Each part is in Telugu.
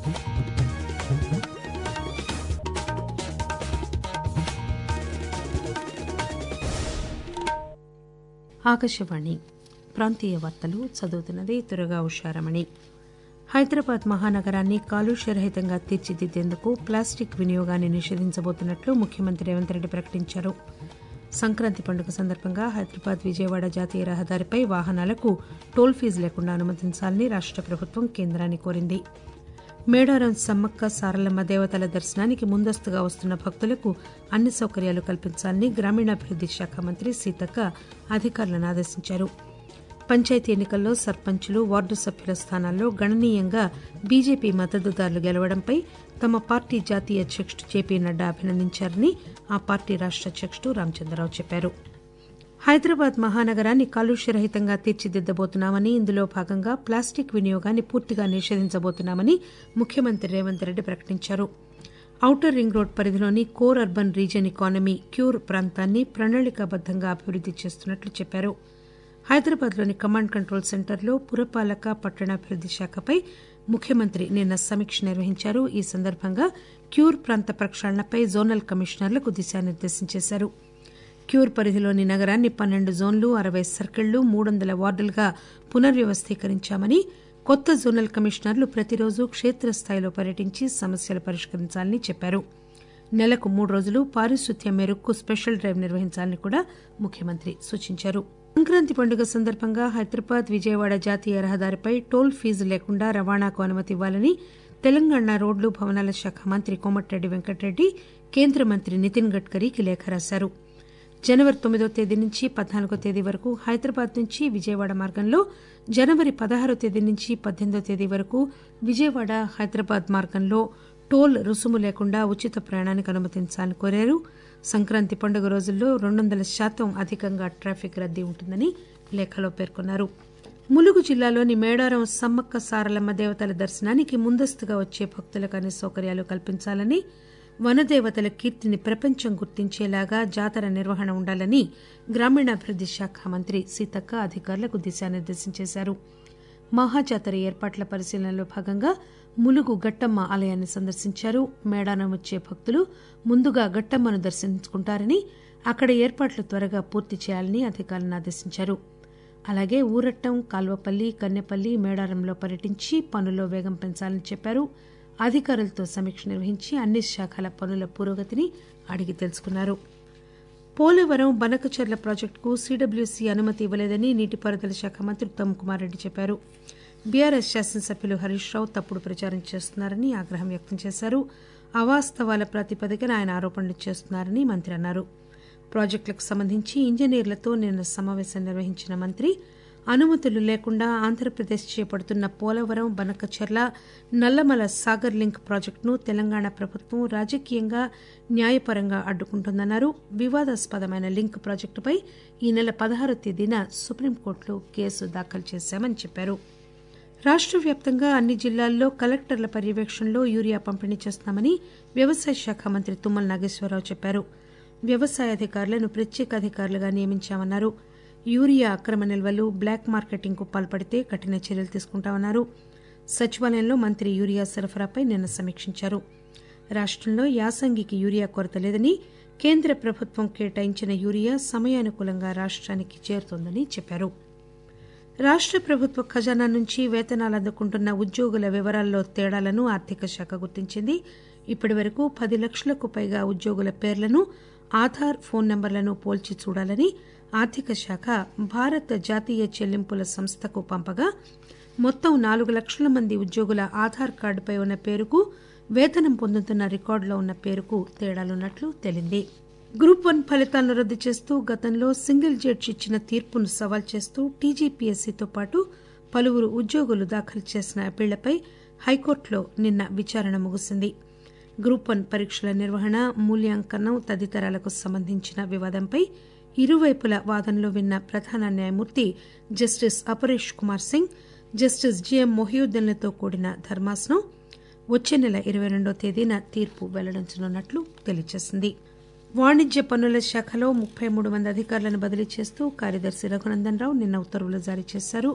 ఆకాశవాణి ప్రాంతీయ వార్తలు చదువుతున్నది తురగా ఉషారమణి హైదరాబాద్ మహానగరాన్ని కాలుష్యరహితంగా తీర్చిదిద్దేందుకు ప్లాస్టిక్ వినియోగాన్ని నిషేధించబోతున్నట్లు ముఖ్యమంత్రి రేవంత్ రెడ్డి ప్రకటించారు సంక్రాంతి పండుగ సందర్భంగా హైదరాబాద్ విజయవాడ జాతీయ రహదారిపై వాహనాలకు టోల్ ఫీజు లేకుండా అనుమతించాలని రాష్ట ప్రభుత్వం కేంద్రాన్ని కోరింది మేడారం సమ్మక్క సారలమ్మ దేవతల దర్శనానికి ముందస్తుగా వస్తున్న భక్తులకు అన్ని సౌకర్యాలు కల్పించాలని గ్రామీణాభివృద్ది శాఖ మంత్రి సీతక్క అధికారులను ఆదేశించారు పంచాయతీ ఎన్నికల్లో సర్పంచులు వార్డు సభ్యుల స్థానాల్లో గణనీయంగా బీజేపీ మద్దతుదారులు గెలవడంపై తమ పార్టీ జాతీయ అధ్యకుడు జేపీ నడ్డా అభినందించారని ఆ పార్టీ రాష్ట అధ్యకుడు రామచంద్రరావు చెప్పారు హైదరాబాద్ మహానగరాన్ని కాలుష్యరహితంగా తీర్చిదిద్దబోతున్నామని ఇందులో భాగంగా ప్లాస్టిక్ వినియోగాన్ని పూర్తిగా నిషేధించబోతున్నామని ముఖ్యమంత్రి రేవంత్ రెడ్డి ప్రకటించారు ఔటర్ రింగ్ రోడ్ పరిధిలోని core urban region economy cure ప్రాంతాన్ని ప్రణాళికాబద్దంగా అభివృద్ది చేస్తున్నట్లు చెప్పారు హైదరాబాద్లోని కమాండ్ కంట్రోల్ సెంటర్లో పురపాలక పట్టణాభివృద్ది శాఖపై ముఖ్యమంత్రి నిన్న సమీక్ష నిర్వహించారు ఈ సందర్భంగా క్యూర్ ప్రాంత ప్రక్షాళనపై జోనల్ కమిషనర్లకు దిశానిర్దేశం చేశారు క్యూర్ పరిధిలోని నగరాన్ని పన్నెండు జోన్లు అరవై సర్కిళ్లు మూడు వందల వార్డులుగా పునర్వ్యవస్థీకరించామని కొత్త జోనల్ కమిషనర్లు ప్రతిరోజు క్షేత్రస్థాయిలో పర్యటించి సమస్యలు పరిష్కరించాలని చెప్పారు నెలకు మూడు రోజులు పారిశుద్ధ్య మేరకు స్పెషల్ డ్రైవ్ నిర్వహించాలని కూడా ముఖ్యమంత్రి సూచించారు సంక్రాంతి పండుగ సందర్భంగా హైదరాబాద్ విజయవాడ జాతీయ రహదారిపై టోల్ ఫీజు లేకుండా రవాణాకు అనుమతి ఇవ్వాలని తెలంగాణ రోడ్లు భవనాల శాఖ మంత్రి కోమటిరెడ్డి వెంకటరెడ్డి కేంద్ర మంత్రి నితిన్ గడ్కరీకి లేఖ రాశారు జనవరి తొమ్మిదో తేదీ నుంచి పద్నాలుగో తేదీ వరకు హైదరాబాద్ నుంచి విజయవాడ మార్గంలో జనవరి పదహారో తేదీ నుంచి పద్దెనిమిదో తేదీ వరకు విజయవాడ హైదరాబాద్ మార్గంలో టోల్ రుసుము లేకుండా ఉచిత ప్రయాణానికి అనుమతించాలని కోరారు సంక్రాంతి పండుగ రోజుల్లో రెండు వందల శాతం అధికంగా ట్రాఫిక్ రద్దీ ఉంటుందని లేఖలో పేర్కొన్నారు ములుగు జిల్లాలోని మేడారం సమ్మక్క సారలమ్మ దేవతల దర్శనానికి ముందస్తుగా వచ్చే భక్తులకు అన్ని సౌకర్యాలు కల్పించాలని వనదేవతల కీర్తిని ప్రపంచం గుర్తించేలాగా జాతర నిర్వహణ ఉండాలని గ్రామీణాభివృద్ది శాఖ మంత్రి సీతక్క అధికారులకు దిశానిర్దేశం చేశారు మహాజాతర ఏర్పాట్ల పరిశీలనలో భాగంగా ములుగు గట్టమ్మ ఆలయాన్ని సందర్శించారు మేడారం వచ్చే భక్తులు ముందుగా గట్టమ్మను దర్శించుకుంటారని అక్కడ ఏర్పాట్లు త్వరగా పూర్తి చేయాలని అధికారులను ఆదేశించారు అలాగే ఊరట్టం కాల్వపల్లి కన్నెపల్లి మేడారంలో పర్యటించి పనుల్లో వేగం పెంచాలని చెప్పారు అధికారులతో సమీక్ష నిర్వహించి అన్ని శాఖల పనుల పురోగతిని అడిగి తెలుసుకున్నారు పోలవరం బనకచర్ల ప్రాజెక్టుకు సీడబ్ల్యూసీ అనుమతి ఇవ్వలేదని నీటిపారుదల శాఖ మంత్రి ఉత్తమ్ కుమార్ రెడ్డి చెప్పారు బీఆర్ఎస్ శాసనసభ్యులు హరీష్ రావు తప్పుడు ప్రచారం చేస్తున్నారని ఆగ్రహం వ్యక్తం చేశారు అవాస్తవాల ప్రాతిపదికన ఆయన ఆరోపణలు చేస్తున్నారని మంత్రి అన్నారు ప్రాజెక్టులకు సంబంధించి ఇంజనీర్లతో నిన్న సమావేశం నిర్వహించిన మంత్రి అనుమతులు లేకుండా ఆంధ్రప్రదేశ్ చేపడుతున్న పోలవరం బనకచర్ల నల్లమల సాగర్ లింక్ ప్రాజెక్టును తెలంగాణ ప్రభుత్వం రాజకీయంగా న్యాయపరంగా అడ్డుకుంటోందన్నారు వివాదాస్పదమైన లింక్ ప్రాజెక్టుపై ఈ నెల పదహారో తేదీన సుప్రీంకోర్టులో కేసు దాఖలు చేశామని చెప్పారు రాష్ట్ర వ్యాప్తంగా అన్ని జిల్లాల్లో కలెక్టర్ల పర్యవేక్షణలో యూరియా పంపిణీ చేస్తున్నామని వ్యవసాయ శాఖ మంత్రి తుమ్మల నాగేశ్వరరావు చెప్పారు వ్యవసాయ అధికారులను ప్రత్యేక అధికారులుగా నియమించామన్నారు యూరియా అక్రమ నిల్వలు బ్లాక్ మార్కెటింగ్ కు పాల్పడితే కఠిన చర్యలు తీసుకుంటామన్నారు సచివాలయంలో మంత్రి యూరియా సరఫరాపై నిన్న సమీక్షించారు రాష్టంలో యాసంగికి యూరియా కొరత లేదని కేంద్ర ప్రభుత్వం కేటాయించిన యూరియా సమయానుకూలంగా రాష్ట్రానికి చేరుతోందని చెప్పారు రాష్ట్ర ప్రభుత్వ ఖజానా నుంచి వేతనాలు అందుకుంటున్న ఉద్యోగుల వివరాల్లో తేడాలను ఆర్థిక శాఖ గుర్తించింది ఇప్పటి వరకు పది లక్షలకు పైగా ఉద్యోగుల పేర్లను ఆధార్ ఫోన్ నంబర్లను పోల్చి చూడాలని ఆర్థిక శాఖ భారత జాతీయ చెల్లింపుల సంస్థకు పంపగా మొత్తం నాలుగు లక్షల మంది ఉద్యోగుల ఆధార్ కార్డుపై ఉన్న పేరుకు వేతనం పొందుతున్న రికార్డులో ఉన్న పేరుకు తేడాలున్నట్లు తేలింది గ్రూప్ వన్ ఫలితాలను రద్దు చేస్తూ గతంలో సింగిల్ జడ్జి ఇచ్చిన తీర్పును సవాల్ చేస్తూ టీజీపీఎస్సీతో పాటు పలువురు ఉద్యోగులు దాఖలు చేసిన అప్పీళ్లపై హైకోర్టులో నిన్న విచారణ ముగిసింది గ్రూప్ వన్ పరీక్షల నిర్వహణ మూల్యాంకనం తదితరాలకు సంబంధించిన వివాదంపై ఇరువైపుల వాదనలు విన్న ప్రధాన న్యాయమూర్తి justice Aparesh Kumar Singh justice G మొహియుద్దీన్లతో కూడిన ధర్మాసనం వచ్చే నెల ఇరవై రెండో తేదీన తీర్పు వెల్లడించనున్నట్లు తెలియజేసింది వాణిజ్య పన్నుల శాఖలో ముప్పై మూడు మంది అధికారులను బదిలీ చేస్తూ కార్యదర్శి రఘునందన్ రావు నిన్న ఉత్తర్వులు జారీ చేశారు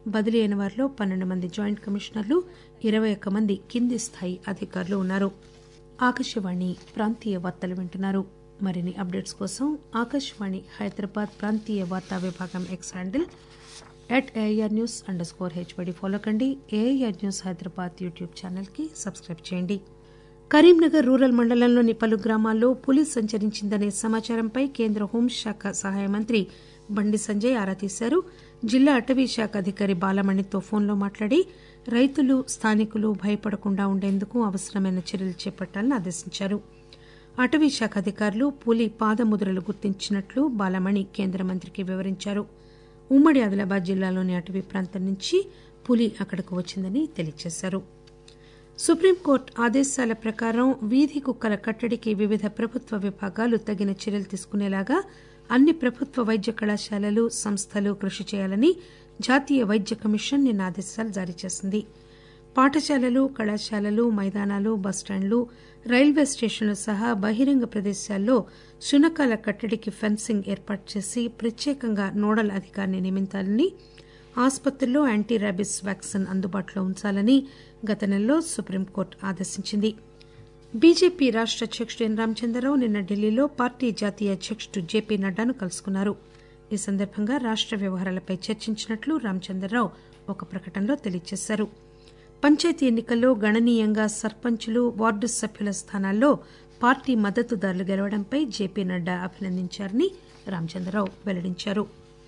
బదిలీ అయిన వారిలో పన్నెండు మంది జాయింట్ కమిషనర్లు ఇరవై ఒక్క మంది కింది స్థాయి అధికారులు ఉన్నారు ఆకాశవాణి ప్రాంతీయ వార్తలు వింటున్నారు మరిన్ని అప్డేట్స్ కోసం ఆకాశవాణి హైదరాబాద్ ప్రాంతీయ వార్తా విభాగం X handle at AIR news underscore HYD follow కండి ఏఐఆర్ న్యూస్ హైదరాబాద్ యూట్యూబ్ ఛానల్కి సబ్స్క్రైబ్ చేయండి కరీంనగర్ రూరల్ మండలంలోని పలు గ్రామాల్లో పులి సంచరించిందనే సమాచారంపై కేంద్ర హోంశాఖ సహాయ మంత్రి బండి సంజయ్ ఆరా తీశారు జిల్లా అటవీ శాఖ అధికారి బాలమణితో ఫోన్లో మాట్లాడి రైతులు స్థానికులు భయపడకుండా ఉండేందుకు అవసరమైన చర్యలు చేపట్టాలని ఆదేశించారు అటవీ శాఖ అధికారులు పులి పాదముద్రలు గుర్తించినట్లు బాలమణి కేంద్ర మంత్రికి వివరించారు ఉమ్మడి ఆదిలాబాద్ జిల్లాలోని అటవీ ప్రాంతం నుంచి పులి అక్కడకు వచ్చిందని తెలియజేశారు సుప్రీంకోర్టు ఆదేశాల ప్రకారం వీధి కుక్కల కట్టడికి వివిధ ప్రభుత్వ విభాగాలు తగిన చర్యలు తీసుకునేలాగా అన్ని ప్రభుత్వ వైద్య కళాశాలలు సంస్థలు కృషి చేయాలని జాతీయ వైద్య కమిషన్ నిన్న ఆదేశాలు జారీ చేసింది పాఠశాలలు కళాశాలలు మైదానాలు బస్టాండ్లు రైల్వే స్టేషన్లు సహా బహిరంగ ప్రదేశాల్లో శునకాల కట్టడికి ఫెన్సింగ్ ఏర్పాటు చేసి ప్రత్యేకంగా నోడల్ అధికారిని నియమించాలని ఆసుపత్రుల్లో యాంటీ ర్యాబిస్ వ్యాక్సిన్ అందుబాటులో ఉంచాలని గత నెలలో సుప్రీంకోర్టు ఆదేశించింది బీజేపీ రాష్ట అధ్యకుడు ఎన్ రామచంద్రరావు నిన్న ఢిల్లీలో పార్టీ జాతీయ అధ్యకుడు జేపీ నడ్డాను కలుసుకున్నారు ఈ సందర్భంగా రాష్ట వ్యవహారాలపై చర్చించినట్లు రామచంద్రరావు ఒక ప్రకటనలో తెలియజేశారు పంచాయతీ ఎన్నికల్లో గణనీయంగా సర్పంచులు వార్డు సభ్యుల స్థానాల్లో పార్టీ మద్దతుదారులు గెలవడంపై జేపీ నడ్డా అభినందించారని రామచంద్రరావు వెల్లడించారు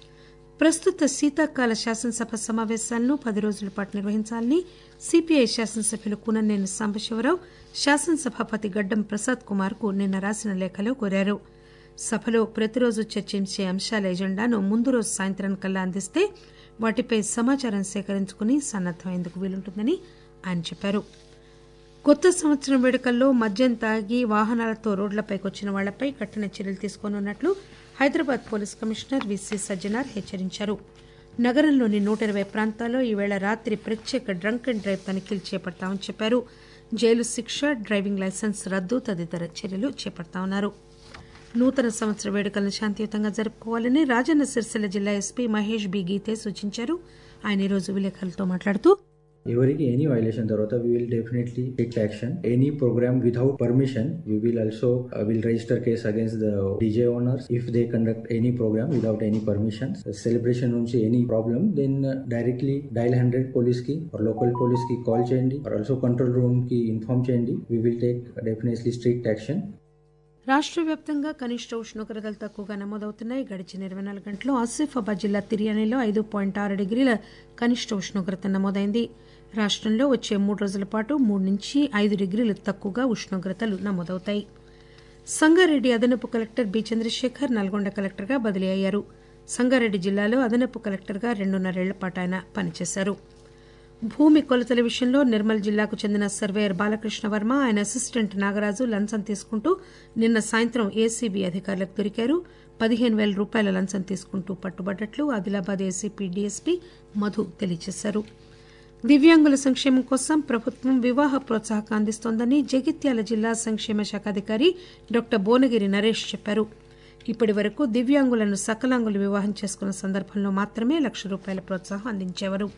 ప్రస్తుత శీతాకాల శాసనసభ సమావేశాలను పది రోజుల పాటు నిర్వహించాలని సిపిఐ శాసనసభ్యులు కూననేని సాంబశివరావు శాసనసభాపతి గడ్డం ప్రసాద్ కుమార్ కు నిన్న రాసిన లేఖలో కోరారు సభలో ప్రతిరోజు చర్చించే అంశాల ఎజెండాను ముందు రోజు సాయంత్రానికల్లా అందిస్తే వాటిపై సమాచారం సేకరించుకుని సన్నద్దమయ్యేందుకు వీలుంటుందని ఆయన చెప్పారు కొత్త సంవత్సరం వేడుకల్లో మద్యం తాగి వాహనాలతో రోడ్లపైకి వచ్చిన వాళ్లపై కఠిన చర్యలు తీసుకోనున్నట్లు హైదరాబాద్ పోలీస్ కమిషనర్ విసి సజ్జనార్ హెచ్చరించారు నగరంలోని నూట ఇరవై ప్రాంతాల్లో ఈవేళ రాత్రి ప్రత్యేక డ్రంక్ అండ్ డ్రైవ్ తనిఖీలు చేపడతామని చెప్పారు జైలు శిక్ష డ్రైవింగ్ లైసెన్స్ రద్దు తదితర చర్యలు చేపడతామన్నారు నూతన సంవత్సర వేడుకలను శాంతియుతంగా జరుపుకోవాలని రాజన్న సిరిసిల్ల జిల్లా ఎస్పీ మహేష్ బి గీతే సూచించారు ఆయన ఈరోజు విలేకరులతో మాట్లాడుతూ ఎవరికి ఎనీ వైలేషన్ తర్వాత we will definitely take action any programme without permission we will also will register case against the DJ owners if they conduct any programme without any permission celebration నుంచి any problem then directly dial hundred police కి లోకల్ పోలీస్ కి కాల్ చేయండి ఆల్సో కంట్రోల్ రూమ్ కి ఇన్ఫార్మ్ చేయండి we will take definitely strict action రాష్ట్ర వ్యాప్తంగా కనిష్ట ఉష్ణోగ్రతలు తక్కువగా నమోదవుతున్నాయి గడిచిన ఇరవై నాలుగు గంటల్లో ఆసిఫాబాద్ జిల్లా తిరియానీలో ఐదు పాయింట్ ఆరు డిగ్రీల కనిష్ట ఉష్ణోగ్రత నమోదైంది రాష్టంలో వచ్చే మూడు రోజుల పాటు మూడు నుంచి ఐదు డిగ్రీలు తక్కువగా ఉష్ణోగ్రతలు నమోదవుతాయి సంగారెడ్డి అదనపు కలెక్టర్ బి చంద్రశేఖర్ నల్గొండ కలెక్టర్గా బదిలీ అయ్యారు సంగారెడ్డి జిల్లాలో అదనపు కలెక్టర్గా రెండున్నరేళ్ల పాటు ఆయన పనిచేశారు భూమి కొలతల విషయంలో నిర్మల్ జిల్లాకు చెందిన సర్వేయర్ బాలకృష్ణ వర్మ ఆయన అసిస్టెంట్ నాగరాజు లంచం తీసుకుంటూ నిన్న సాయంత్రం ఏసీబీ అధికారులకు దొరికారు పదిహేను వేల రూపాయల లంచం తీసుకుంటూ పట్టుబడ్డట్లు ఆదిలాబాద్ ఏసీపీ డీఎస్పీ మధు తెలియజేశారు దివ్యాంగుల సంక్షేమం కోసం ప్రభుత్వం వివాహ ప్రోత్సాహకం అందిస్తోందని జగిత్యాల జిల్లా సంక్షేమ శాఖ అధికారి డాక్టర్ భువనగిరి నరేష్ చెప్పారు ఇప్పటి వరకు దివ్యాంగులను సకలాంగులు వివాహం చేసుకున్న సందర్భంలో మాత్రమే లక్ష రూపాయల ప్రోత్సాహం అందించేవారు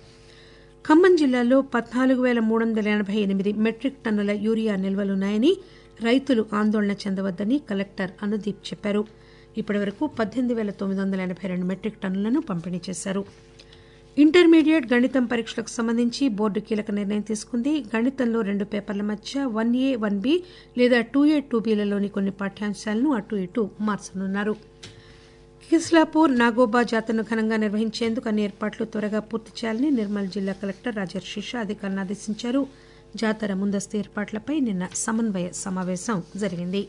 ఖమ్మం జిల్లాలో పద్నాలుగు వేల మూడు వందల ఎనభై ఎనిమిది మెట్రిక్ టన్నుల యూరియా నిల్వలున్నాయని రైతులు ఆందోళన చెందవద్దని కలెక్టర్ అనుదీప్ చెప్పారు ఇప్పటి వరకు పద్దెనిమిది వేల తొమ్మిది వందల ఎనభై రెండు మెట్రిక్ టన్నులను పంపిణీ చేశారు ఇంటర్మీడియట్ గణితం పరీక్షలకు సంబంధించి బోర్డు కీలక నిర్ణయం తీసుకుంది గణితంలో రెండు పేపర్ల మధ్య వన్ ఏ వన్ బి లేదా టూ ఏ టూ బీలలోని కొన్ని పాఠ్యాంశాలను అటు ఇటు మార్చనున్నారు కిస్లాపూర్ నాగోబా జాతరను ఘనంగా నిర్వహించేందుకు అన్ని ఏర్పాట్లు త్వరగా పూర్తి చేయాలని నిర్మల్ జిల్లా కలెక్టర్ రాజర్షిష అధికారులను ఆదేశించారు జాతర ముందస్తు ఏర్పాట్లపై నిన్న సమన్వయ సమావేశం జరిగింది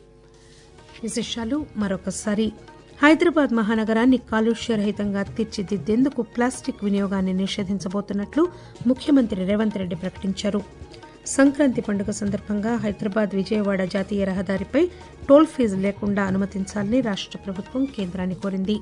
విశేషాలు మరొకసారి హైదరాబాద్ మహానగరాన్ని కాలుష్యరహితంగా తీర్చిదిద్దేందుకు ప్లాస్టిక్ వినియోగాన్ని నిషేధించబోతున్నట్లు ముఖ్యమంత్రి రేవంత్ రెడ్డి ప్రకటించారు సంక్రాంతి పండుగ సందర్భంగా హైదరాబాద్ విజయవాడ జాతీయ రహదారిపై టోల్ ఫీజు లేకుండా అనుమతించాలని రాష్ట ప్రభుత్వం కేంద్రాన్ని కోరింది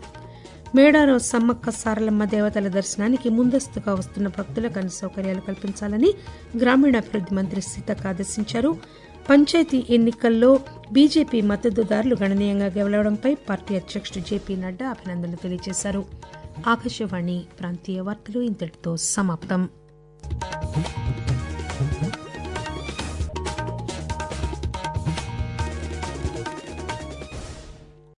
మేడారం సమ్మక్క సారలమ్మ దేవతల దర్శనానికి ముందస్తుగా వస్తున్న భక్తులకు అన్ని సౌకర్యాలు కల్పించాలని గ్రామీణాభివృద్ది మంత్రి సీతక్క ఆదేశించారు పంచాయతీ ఎన్నికల్లో బీజేపీ మద్దతుదారులు గణనీయంగా గెలవడంపై పార్టీ అధ్యక్షుడు జేపీ నడ్డా అభినందనలు తెలియజేశారు ఆకాశవాణి ప్రాంతీయ వార్తలు ఇంతటితో సమాప్తం